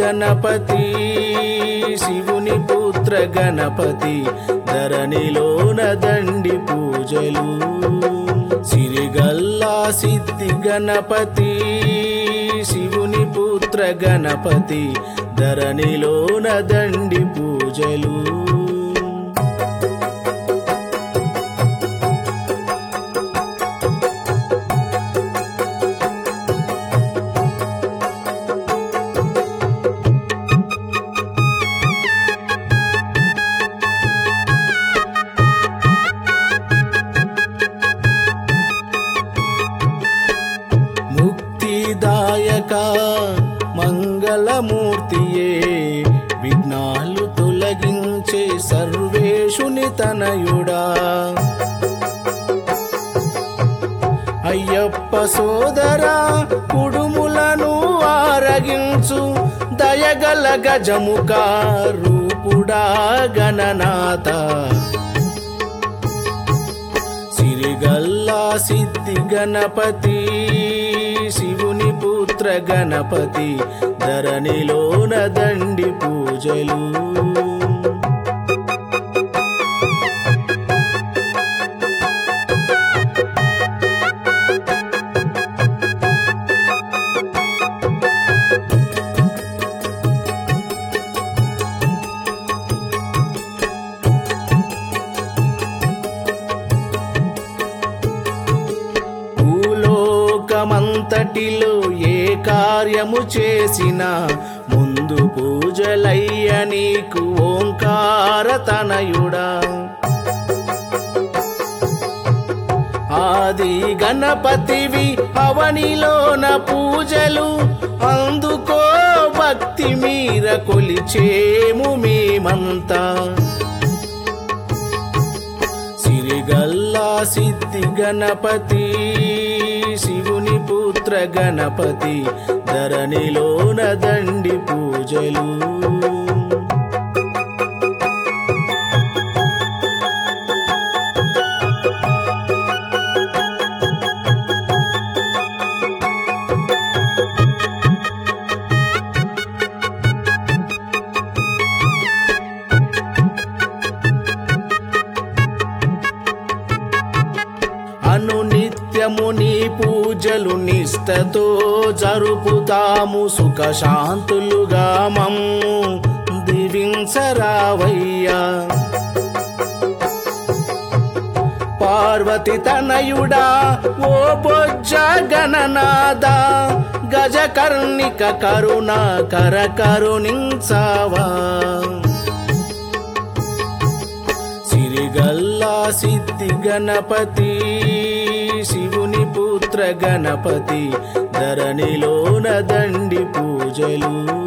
గణపతి శివుని పుత్ర గణపతి ధరణిలోన దండి పూజలు సిరిగల్లా సిద్ధి గణపతి శివుని పుత్ర గణపతి ధరణిలోన దండి పూజలు ముక్తిదాయక మంగళమూర్తియే విఘ్నాలు తొలగించే సర్వేషుని తనయుడా అయ్యప్ప సోదరా కుడుములను ఆరగించు దయగల గజముఖ రూపుడా గణనాథ సిరిగల్లా సిద్ధి గణపతి శివుని పుత్ర గణపతి ధరణిలోన దండి పూజలు భూలోకమంతటిలో ఏ కార్యము చేసినా ముందు పూజలయ్య నీకు ఓంకార తనయుడా ఆది గణపతివి అవనిలోన పూజలు అందుకో భక్తి మీర కొలిచేము మేమంతా సిరిగల్లా సిద్ధి గణపతి శివుని పుత్ర గణపతి ధరణిలోన దండి పూజలు అనునిత్యము నీ పూజలు నిష్టతో జరుపుతాము సుఖ శాంతులుగా మమ్ము దివించరావయ్యా పార్వతి తనయుడా ఓ బొజ్జ గణనాద గజకర్ణిక కరుణ కర కరుణించావా సిరిగల్లా సిద్ధి గణపతి శివుని పుత్ర గణపతి ధరణిలోన దండి పూజలు